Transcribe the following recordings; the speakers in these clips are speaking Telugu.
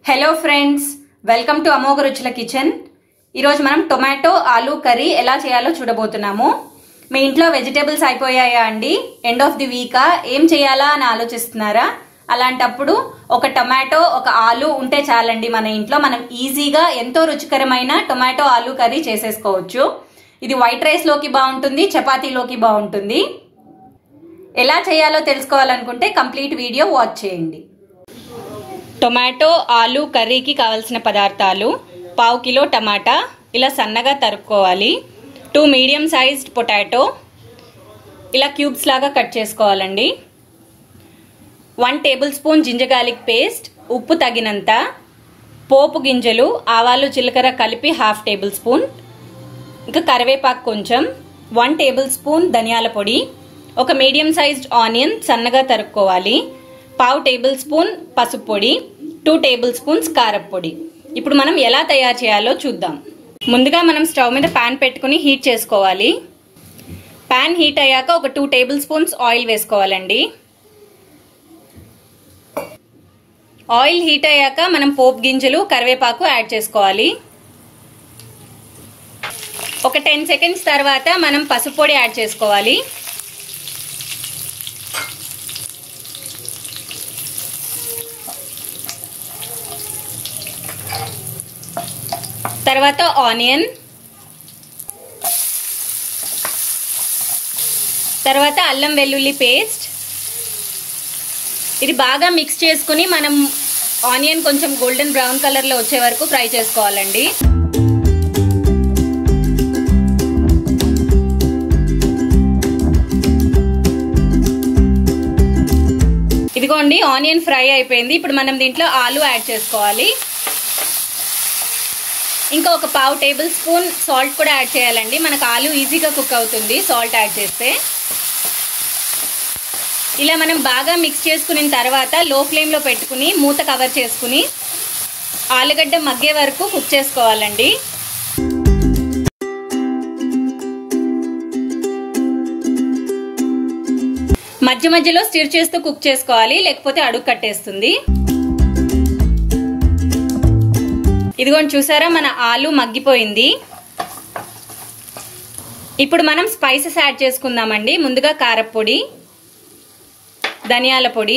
hello friends welcome to Amogha Ruchula kitchen ఈరోజు మనం టొమాటో ఆలూ కర్రీ ఎలా చేయాలో చూడబోతున్నాము మీ ఇంట్లో వెజిటేబుల్స్ అయిపోయాయా అండి ఎండ్ ఆఫ్ ది వీకా ఏం చేయాలా అని ఆలోచిస్తున్నారా అలాంటప్పుడు ఒక టొమాటో ఒక ఆలు ఉంటే చాలండి మన ఇంట్లో మనం ఈజీగా ఎంతో రుచికరమైన టొమాటో ఆలూ కర్రీ చేసేసుకోవచ్చు ఇది వైట్ రైస్ లోకి బాగుంటుంది చపాతీలోకి బాగుంటుంది ఎలా చేయాలో తెలుసుకోవాలనుకుంటే కంప్లీట్ వీడియో వాచ్ చేయండి టొమాటో ఆలు కర్రీకి కావలసిన పదార్థాలు పావు కిలో టమాటా ఇలా సన్నగా తరుక్కోవాలి టూ మీడియం సైజ్డ్ పొటాటో ఇలా క్యూబ్స్ లాగా కట్ చేసుకోవాలండి one tablespoon ginger garlic paste ఉప్పు తగినంత పోపు గింజలు ఆవాలు జీలకర్ర కలిపి హాఫ్ టేబుల్ స్పూన్ ఇంకా కరివేపాకు కొంచెం వన్ టేబుల్ స్పూన్ ధనియాల పొడి ఒక మీడియం సైజ్డ్ ఆనియన్ సన్నగా తరుక్కోవాలి పావు టేబుల్ స్పూన్ పసుపు పొడి టూ టేబుల్ స్పూన్స్ కారపు పొడి ఇప్పుడు మనం ఎలా తయారు చేయాలో చూద్దాం ముందుగా మనం స్టవ్ మీద ప్యాన్ పెట్టుకుని హీట్ చేసుకోవాలి ప్యాన్ హీట్ అయ్యాక ఒక టూ టేబుల్ స్పూన్స్ ఆయిల్ వేసుకోవాలండి ఆయిల్ హీట్ అయ్యాక మనం పోపు గింజలు కరివేపాకు యాడ్ చేసుకోవాలి ఒక టెన్ సెకండ్స్ తర్వాత మనం పసుపు పొడి యాడ్ చేసుకోవాలి తర్వాత ఆనియన్ తర్వాత అల్లం వెల్లుల్లి పేస్ట్ ఇది బాగా మిక్స్ చేసుకుని మనం ఆనియన్ కొంచెం గోల్డెన్ బ్రౌన్ కలర్లో వచ్చే వరకు ఫ్రై చేసుకోవాలండి ఇదిగోండి ఆనియన్ ఫ్రై అయిపోయింది ఇప్పుడు మనం దీంట్లో ఆలు యాడ్ చేసుకోవాలి ఇంకా ఒక పావు టేబుల్ స్పూన్ సాల్ట్ కూడా యాడ్ చేయాలండి మనకు ఆలు ఈజీగా కుక్ అవుతుంది సాల్ట్ యాడ్ చేస్తే ఇలా మనం బాగా మిక్స్ చేసుకున్న తర్వాత లో ఫ్లేమ్లో పెట్టుకుని మూత కవర్ చేసుకుని ఆలుగడ్డ మగ్గే వరకు కుక్ చేసుకోవాలండి మధ్య మధ్యలో స్టిర్ చేస్తూ కుక్ చేసుకోవాలి లేకపోతే అడుగు కట్టేస్తుంది ఇదిగోండి చూసారా మన ఆలు మగ్గిపోయింది ఇప్పుడు మనం స్పైసెస్ యాడ్ చేసుకుందామండి ముందుగా కారపొడి ధనియాల పొడి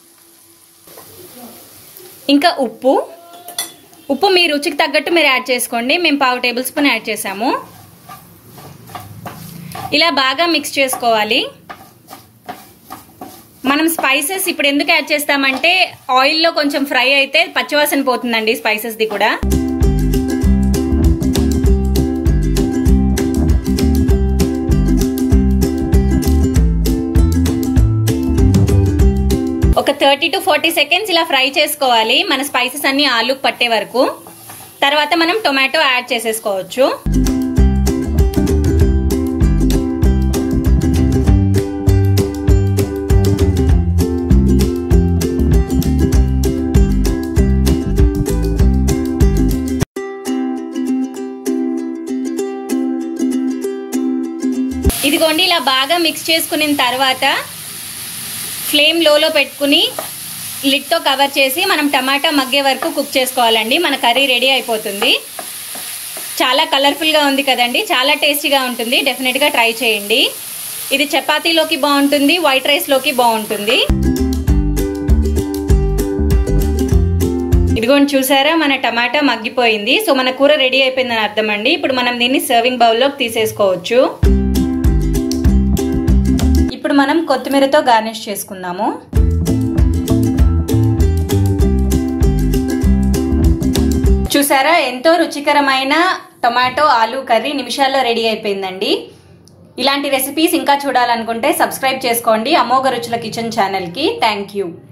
ఇంకా ఉప్పు ఉప్పు మీ రుచికి తగ్గట్టు మీరు యాడ్ చేసుకోండి మేము పావు టేబుల్ స్పూన్ యాడ్ చేసాము ఇలా బాగా మిక్స్ చేసుకోవాలి మనం స్పైసెస్ ఇప్పుడు ఎందుకు యాడ్ చేస్తామంటే ఆయిల్లో కొంచెం ఫ్రై అయితే పచ్చివాసన పోతుందండి స్పైసెస్ది కూడా ఒక థర్టీ టు ఫార్టీ సెకండ్స్ ఇలా ఫ్రై చేసుకోవాలి మన స్పైసెస్ అన్ని ఆలు పట్టే వరకు తర్వాత మనం టొమాటో యాడ్ చేసేసుకోవచ్చు ఇదిగోండి ఇలా బాగా మిక్స్ చేసుకున్న తర్వాత ఫ్లేమ్ లోలో పెట్టుకుని లిడ్తో కవర్ చేసి మనం టమాటా మగ్గే వరకు కుక్ చేసుకోవాలండి మన కర్రీ రెడీ అయిపోతుంది చాలా కలర్ఫుల్గా ఉంది కదండి చాలా టేస్టీగా ఉంటుంది డెఫినెట్గా ట్రై చేయండి ఇది చపాతీలోకి బాగుంటుంది వైట్ రైస్లోకి బాగుంటుంది ఇదిగోండి చూసారా మన టమాటా మగ్గిపోయింది సో మన కూర రెడీ అయిపోయిందని అర్థం అండి ఇప్పుడు మనం దీన్ని సర్వింగ్ బౌల్లోకి తీసేసుకోవచ్చు ఇప్పుడు మనం కొత్తిమీరతో గార్నిష్ చేసుకుందాము చూసారా ఎంతో రుచికరమైన టొమాటో ఆలూ కర్రీ నిమిషాల్లో రెడీ అయిపోయిందండి ఇలాంటి రెసిపీస్ ఇంకా చూడాలనుకుంటే సబ్స్క్రైబ్ చేసుకోండి అమోఘ రుచుల కిచెన్ ఛానల్కి థ్యాంక్ యూ